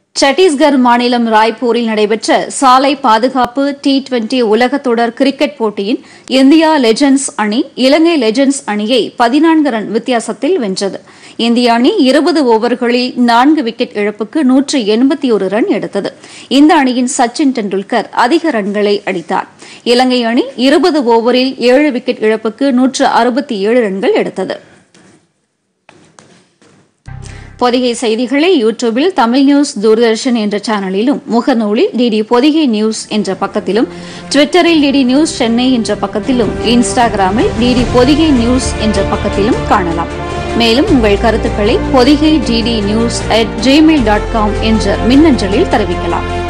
சத்தீஸ்கர் மாநிலம் ராய்ப்பூரில் நடைபெற்ற சாலை பாதுகாப்பு டி டுவெண்டி உலகத் தொடர் கிரிக்கெட் போட்டியின் இந்தியா லெஜண்ட்ஸ் அணி இலங்கை லெஜண்ட்ஸ் அணியை பதினான்கு ரன் வித்தியாசத்தில் வென்றது இந்திய அணி இருபது ஓவர்களில் நான்கு விக்கெட் இழப்புக்கு நூற்று எண்பத்தி ஒரு ரன் எடுத்தது இந்த அணியின் சச்சின் டெண்டுல்கர் அதிக ரன்களை அடித்தார் இலங்கை அணி இருபது ஓவரில் ஏழு விக்கெட் இழப்புக்கு நூற்று அறுபத்தி ஏழு ரன்கள் எடுத்தது பொதிகை செய்திகளை யூடியூபில் தமிழ் நியூஸ் தூர்தர்ஷன் என்ற சேனலிலும் முகநூலில் டிடி பொதிகை நியூஸ் என்ற பக்கத்திலும் ட்விட்டரில் டிடி நியூஸ் சென்னை என்ற பக்கத்திலும் இன்ஸ்டாகிராமில் டிடி பொதிகை நியூஸ் என்ற பக்கத்திலும் காணலாம் மேலும் உங்கள் கருத்துக்களை Podhigai DD news at Gmail dot com என்ற மின்னஞ்சலில் தெரிவிக்கலாம்